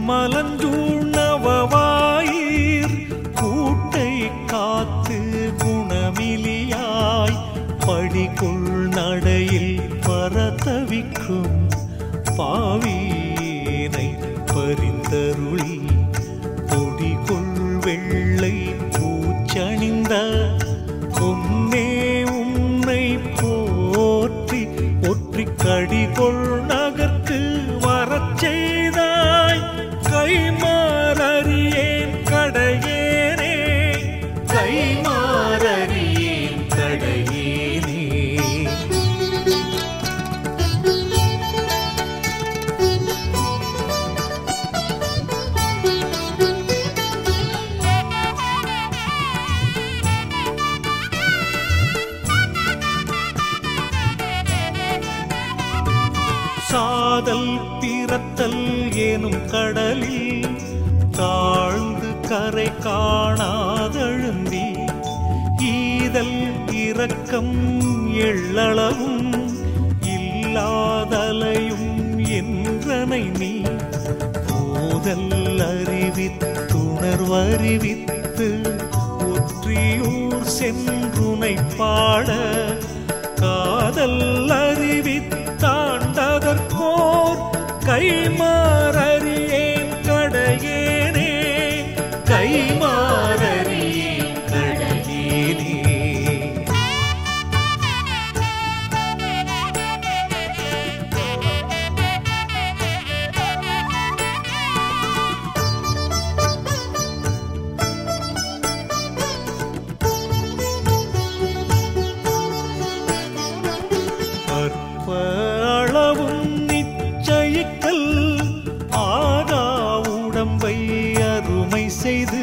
மலஞ்சூழ்நவாயிர் கூட்டை காத்து குணமிலியாய் படிக்குள் நடையில் பரதவிக்கும் பாவீனை பரிந்தருளி கொடிகொள் வெள்ளை பூச்சணிந்த பொன்னே உன்னை போற்றி ஒற்றி கடிகொள் நகர்க்கு வரச் செய்தாய் கைமாறறியேன் கடையேனே கைமாறறியேன் கடையேனே சாதல் பிறத்தல் எனும் கடலில் தாழ்ந்து கரை காணாதழுந்தி ஈதல் இரக்கம் எள்ளளவும் இல்லாதலையும் என்றனை நீ போதல் அறிவித்துணர்வறிவித்து ஒற்றியூர் சென்றுனை பாட காதல் அறிவித்தாண்டதற்கோர் கைமாறறியேன் கடையேனே கைமாறறியேன் கடையேனே அற்ப அளவும் நிச்சயிக்கல் ஆகா உடம்பை அருமை செய்து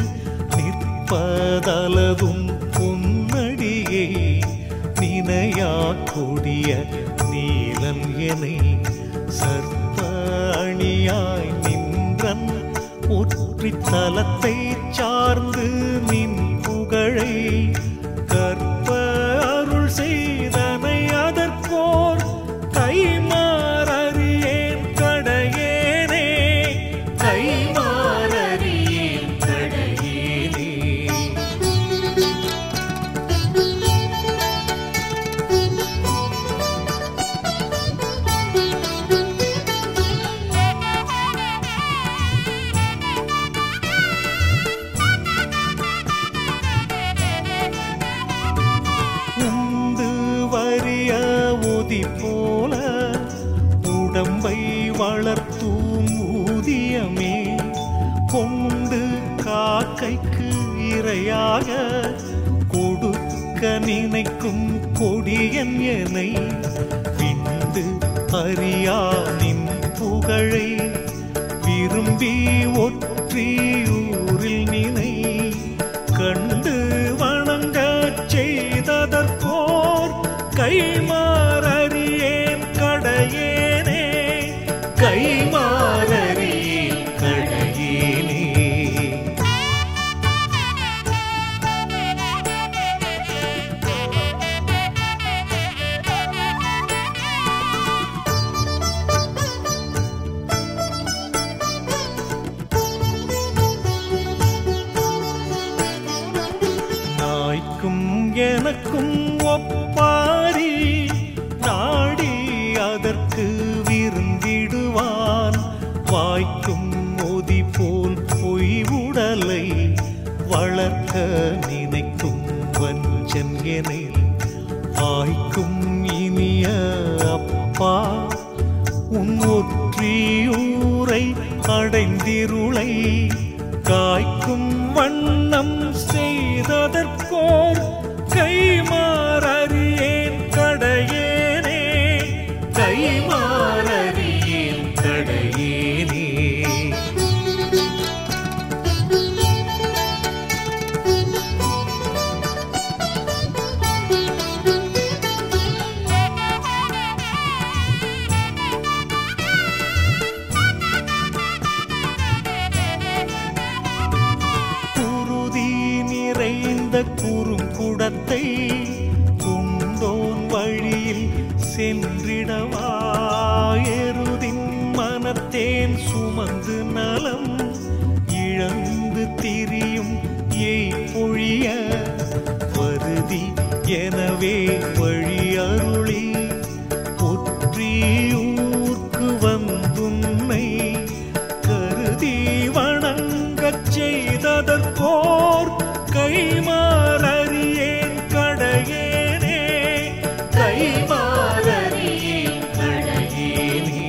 நிற்பதலதும் பொன்னடியை நினையா கொடிய நீலன் எனை சர்ப்ப அணியாய் நின்றன் ஒற்றி தலத்தை சார்ந்து நின் புகழை கற்ப அருள் செய்தனை அதற்கோர் கைமாறறியேன் கடையேனே கைமாறறியேன் கடையேனே உந்து வறிய ஒதி போல உடம்பை வளர்த்தூம் ஊதியமே கொண்டு காக்கைக்கு இரையாக கொடுக்க நினைக்கும் கொடியன் எனை விந்து அறியா நின் புகழை விரும்பி ஒற்றியூரில் நினை கண்டு வணங்கச் செய்ததற்கோர் கைமாறறியேன் கடையேனே கைமாறறியேன் கடையேனே நாய்க்கும் எனக்கும் ஒப்பாரி நாடி அதற்கு விருந்திடுவான் வாய்க்கும் ஒதி போல் பொய் உடலை வளர்க்க நினைக்கும் வஞ்சன் எனை ஆய்க்கும் இனிய அப்பா உன் ஒற்றியூரை அடைந்திருளை காய்க்கும் வண்ணம் செய்ததற்கோர் கைமாறறியேன் கடையேனே கைமாறறியேன் கடையேனே குருதி நிறைந்த குறுங்குடத்தை குண்டோன் வழியில் சென்றிடவாயருதின் மனத்தே தேன் சுமந்து நலம் இழந்து திரியும் ஏய் பொழிய வருதி எனவே வழி அருளி ஒற்றியூர்க்கு வந்துன்னை கருதி வணங்கச் செய்ததற்கோர் கைமாறறியேன் கடையேனே கைமாறறியேன் கடையேனே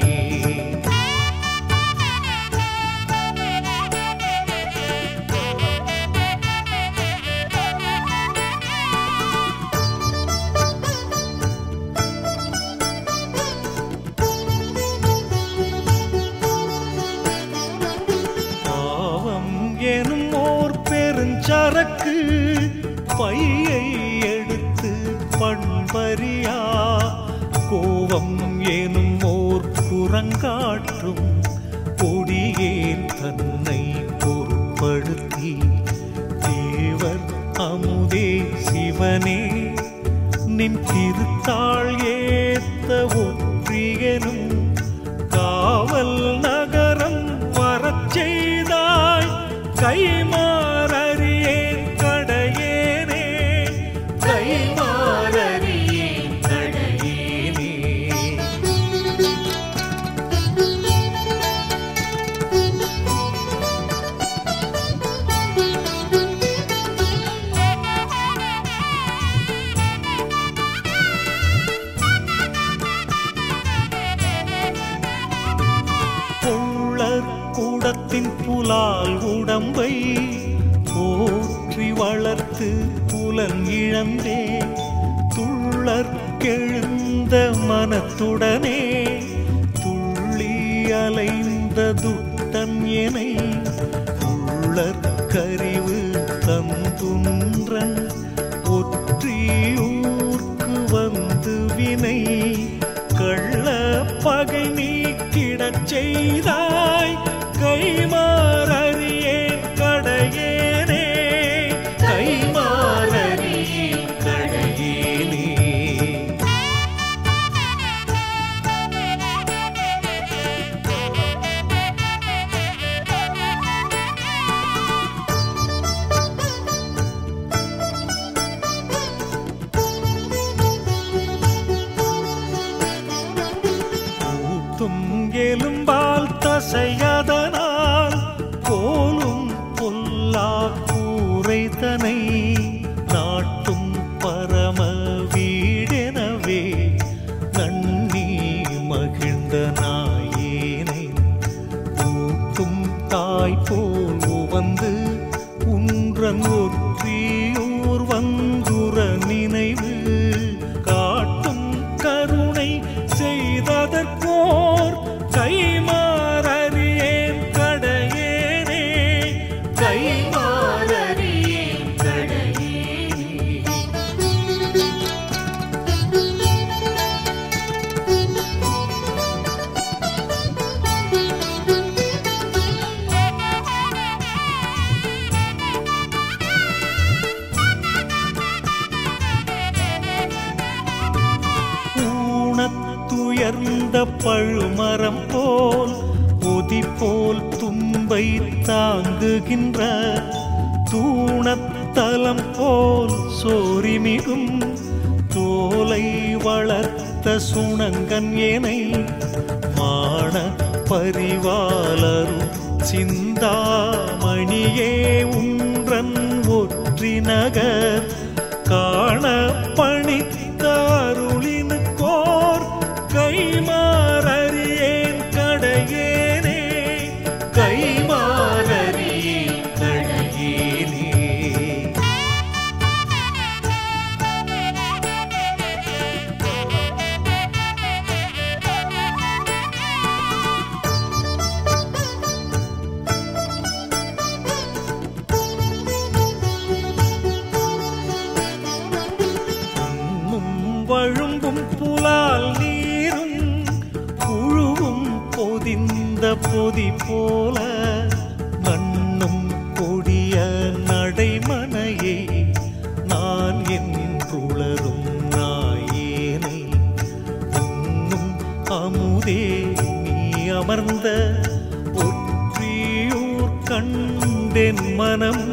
பாவம் எனும் ஓர் பெருஞ்சரக்கு பையை எடுத்து பண்பறியா கோவம் எனும் ஓர் குரங்காற்றும் கொடியேன் தன்னை பொருட்படுத்தி தேவர் அமுதே சிவனே நின் திருத்தாள் ஏத்த ஒற்றியனும் காவல் நகரம் வரச் செய்தாய் கைமாறறியேன் கடையேனே கைமாறறியேன் கடையேனே கொள்ளர் கூடத்தின் புலால் உடம்பை போற்றி வளர்த்து புலன் இழந்தே துள்ளற் கெழுந்த மனத்துடனே துள்ளி அலைந்த துட்டன் எனை உள்ளற் கரிவு தந்துன்றன் ஒற்றியூர்க்கு வந்து வினை கள்ள பகை நீக்கிடச் செய்தாய் கைமாறறியேன் கடையேனே கைமாறறியேன் கடையேனே கூத்தும் எலும்பால் தசையதனால் கோலும் பொல்லா கூரைதனை நாட்டும் பரம வீடெனவே நன்னி மகிழ்ந்த நாயேனை ஊத்தும் தாய் போல் உவந்து உன்றன் ஒற்றியூர் வந்துற நினைவு காட்டும் கருணை செய்ததற்கோர் கைமாறறியேன் கடையேனே கைமாறறியேன் கடையேனே ஊனத்துயர்ந்த பழுமரம் போல் ஒதி போல் தும்பை தாங்குகின்ற தூணத்தலம் போல் சோரிமிகும் தோலை வளர்த்த சுணங்கன் ஏனை மான பரிவாளரும் சிந்தாமணியே உன்றன் ஒற்றி நகர் காண பணித்த அருளினுக்கோர் கைமாறறியேன் கடையேனே கைமாறறியேன் கடையேனே உண்ணும் வழும்பும் புலால் நீரும் புழுவும் பொதிந்த பொதி போல மண்ணும் கொடிய நடைமனையே நான் என்றுளரும் நாயேனை உண்ணும் அமுதே நீ அமர்ந்த மனம்